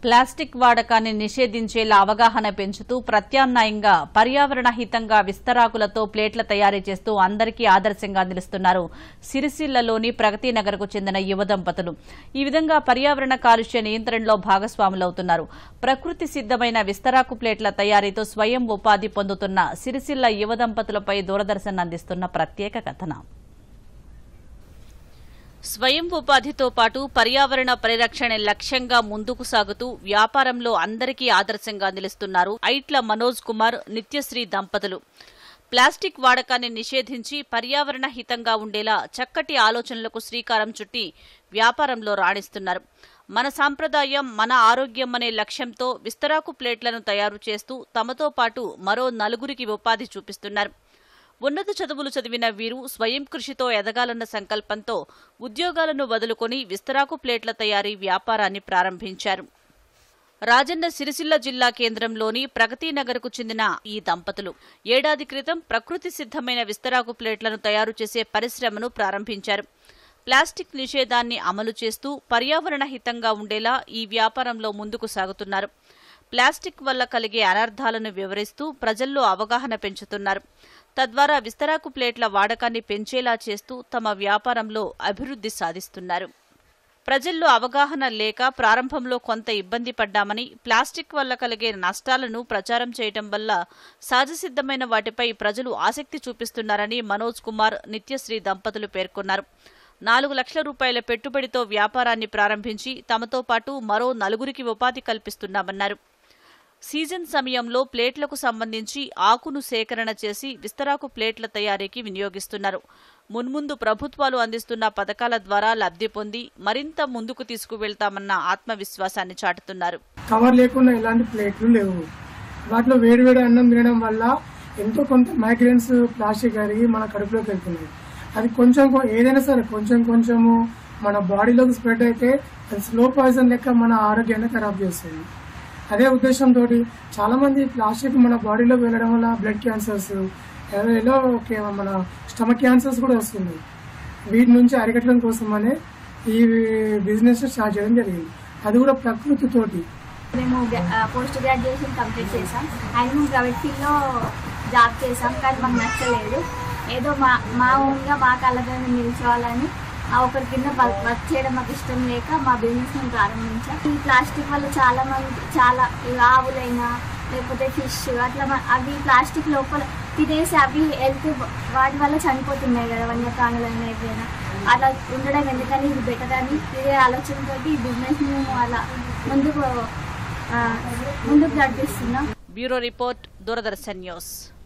plastic వాడకాన్ని నిషేధించేలా అవగాహన పెంచుతూ ప్రత్యామ్నాయంగా పర్యావరణ హితంగా విస్తరాకులతో ప్లేట్ల తయారీ చేస్తూ అందరికీ ఆదర్శంగా నిలుస్తున్నారు సిరిసిల్లలోని ప్రగతి నగర్కు చెందిన యువ దంపతులు ఈ విధంగా పర్యావరణ కాలుష్య నియంత్రణలో భాగస్వాములవుతున్నారు ప్రకృతి సిద్దమైన విస్తరాకు ప్లేట్ల తయారీతో స్వయం ఉపాధి పొందుతున్న సిరిసిల్ల యువ దంపతులపై దూరదర్శన్ అందిస్తున్న ప్రత్యేక కథనం స్వయం ఉపాధితో పాటు పర్యావరణ పరిరక్షణ లక్ష్యంగా ముందుకు సాగుతూ వ్యాపారంలో అందరికీ ఆదర్శంగా నిలుస్తున్నారు ఐట్ల మనోజ్ కుమార్ నిత్యశ్రీ దంపతులు ప్లాస్టిక్ వాడకాన్ని నిషేధించి పర్యావరణ హితంగా ఉండేలా చక్కటి ఆలోచనలకు శ్రీకారం చుట్టి వ్యాపారంలో రాణిస్తున్నారు మన సాంప్రదాయం మన ఆరోగ్యం అనే లక్ష్యంతో విస్తరాకు ప్లేట్లను తయారు చేస్తూ తమతో పాటు మరో నలుగురికి ఉపాధి చూపిస్తున్నారు ఉన్నత చదువులు చదివిన వీరు స్వయం కృషితో ఎదగాలన్న సంకల్పంతో ఉద్యోగాలను వదులుకొని విస్తరాకు ప్లేట్ల తయారీ వ్యాపారాన్ని ప్రారంభించారు రాజన్న సిరిసిల్ల జిల్లా కేంద్రంలోని ప్రగతి నగర్కు చెందిన ఈ దంపతులు ఏడాది క్రితం ప్రకృతి సిద్ధమైన విస్తరాకు ప్లేట్లను తయారు చేసే పరిశ్రమను ప్రారంభించారు ప్లాస్టిక్ నిషేధాన్ని అమలు చేస్తూ పర్యావరణ హితంగా ఉండేలా ఈ వ్యాపారంలో ముందుకు సాగుతున్నారు ప్లాస్టిక్ వల్ల కలిగే అనర్థాలను వివరిస్తూ ప్రజల్లో అవగాహన పెంచుతున్నారు తద్వారా విస్తరాకు ప్లేట్ల వాడకాన్ని పెంచేలా చేస్తూ తమ వ్యాపారంలో అభివృద్ధి సాధిస్తున్నారు ప్రజల్లో అవగాహన లేక ప్రారంభంలో కొంత ఇబ్బంది పడ్డామని ప్లాస్టిక్ వల్ల కలిగే నష్టాలను ప్రచారం చేయటం వల్ల సహజసిద్ధమైన వాటిపై ప్రజలు ఆసక్తి చూపిస్తున్నారని మనోజ్ కుమార్ నిత్యశ్రీ దంపతులు పేర్కొన్నారు నాలుగు లక్షల రూపాయల పెట్టుబడితో వ్యాపారాన్ని ప్రారంభించి తమతో పాటు మరో నలుగురికి ఉపాధి కల్పిస్తున్నామన్నారు సీజన్ సమయంలో ప్లేట్లకు సంబంధించి ఆకును సేకరణ చేసి విస్తరాకు ప్లేట్ల తయారీకి వినియోగిస్తున్నారు మున్ముందు ప్రభుత్వాలు అందిస్తున్న పథకాల ద్వారా లబ్ధి పొంది మరింత ముందుకు తీసుకువెళ్తామన్న ఆత్మవిశ్వాసాన్ని చాటుతున్నారు కవర్ లేకుండా ఎలాంటి ప్లేట్లు లేవు వాటిలో వేడివేడి అన్నం తినడం వల్ల ఎంతో కొంత మైగ్రేన్స్ ప్లాస్టిక్ కరిగి మన కడుపులోకి వెళ్తున్నాయి అది కొంచెం కొ- ఏదైనా సరే కొంచెం కొంచెము మన బాడీలోకి స్ప్రెడ్ అయితే అది స్లో పాయిజన్ లెక్క మన ఆరోగ్యాన్ని ఖరాబ్ చేస్తుంది అదే ఉద్దేశంతో చాలా మంది ప్లాస్టిక్ మన బాడీలోకి వెళ్ళడం వల్ల బ్లడ్ క్యాన్సర్స్ ఏదో ఓకే మన స్టమక్ క్యాన్సర్స్ కూడా వస్తున్నాయి వీటి నుంచి అరికట్టడం కోసమనే ఈ బిజినెస్ స్టార్ట్ చేయడం జరిగింది అది కూడా ప్రకృతితోటి మేము పోస్ట్ గ్రాడ్యుయేషన్ కంప్లీట్ చేసాం అండ్ మేము ప్రైవేట్ ఫీల్డ్లో జాబ్ చేసాం కానీ మాకు నచ్చలేదు ఏదో మా మా ఓన్గా మా కళ్ళగా మేము నిల్చోవాలని ఆ ఒకరి కింద వర్క్ వర్క్ చేయడం మాకు ఇష్టం లేక మా బిజినెస్ మేము ప్రారంభించాం ఈ ప్లాస్టిక్ వల్ల చాలా మంది చాలా ఈ ఆవులైనా లేకపోతే ఫిష్ అట్లా మ- అవి ప్లాస్టిక్ లోపల తినేసి అవి హెల్త్ వాటి వల్ల చనిపోతున్నాయి కదా వన్యప్రాణులైనా ఏదైనా అలా ఉండడం ఎందుకని ఇది బెటర్ అని ఇదే ఆలోచనతో ఈ బిజినెస్ మేము అలా ముందుకు ఆ, ముందుకు నడిపిస్తున్నాం బ్యూరో రిపోర్ట్ దూరదర్శన్ న్యూస్